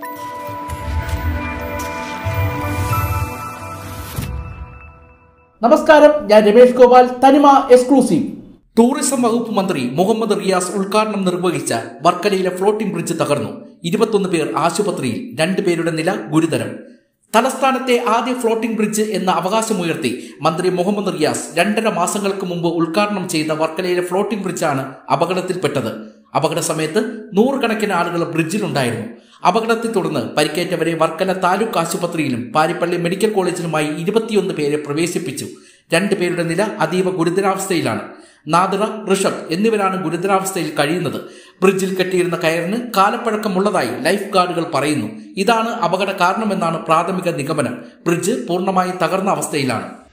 നമസ്കാരം ഞാൻ രമേഷ് ഗോപാൽ തനിമ എക്സ്ക്ലൂസീവ് ടൂറിസം വകുപ്പ് മന്ത്രി മുഹമ്മദ് റിയാസ് ഉദ്ഘാടനം നിർവഹിച്ച വർക്കലയിലെ ഫ്ലോട്ടിംഗ് ബ്രിഡ്ജ് തകർന്നു ഇരുപത്തൊന്ന് പേർ ആശുപത്രിയിൽ രണ്ടുപേരുടെ നില ഗുരുതരം തലസ്ഥാനത്തെ ആദ്യ ഫ്ലോട്ടിംഗ് ബ്രിഡ്ജ് എന്ന അവകാശമുയർത്തി മന്ത്രി മുഹമ്മദ് റിയാസ് രണ്ടര മാസങ്ങൾക്ക് മുമ്പ് ഉദ്ഘാടനം ചെയ്ത വർക്കലയിലെ ഫ്ലോട്ടിംഗ് ബ്രിഡ്ജാണ് അപകടത്തിൽപ്പെട്ടത് അപകട സമയത്ത് നൂറുകണക്കിന് ആളുകൾ ബ്രിഡ്ജിലുണ്ടായിരുന്നു അപകടത്തെ തുടർന്ന് പരിക്കേറ്റവരെ വർക്കല താലൂക്ക് ആശുപത്രിയിലും പാരിപ്പള്ളി മെഡിക്കൽ കോളേജിലുമായി ഇരുപത്തിയൊന്ന് പേരെ പ്രവേശിപ്പിച്ചു രണ്ടുപേരുടെ നില അതീവ ഗുരുതരാവസ്ഥയിലാണ് നാദിറ ഋഷഭ് എന്നിവരാണ് ഗുരുതരാവസ്ഥയിൽ കഴിയുന്നത് ബ്രിഡ്ജിൽ കെട്ടിയിരുന്ന കയറിന് കാലപ്പഴക്കമുള്ളതായി ലൈഫ് ഗാർഡുകൾ പറയുന്നു ഇതാണ് അപകട കാരണമെന്നാണ് പ്രാഥമിക നിഗമനം ബ്രിഡ്ജ് പൂർണ്ണമായും തകർന്ന അവസ്ഥയിലാണ്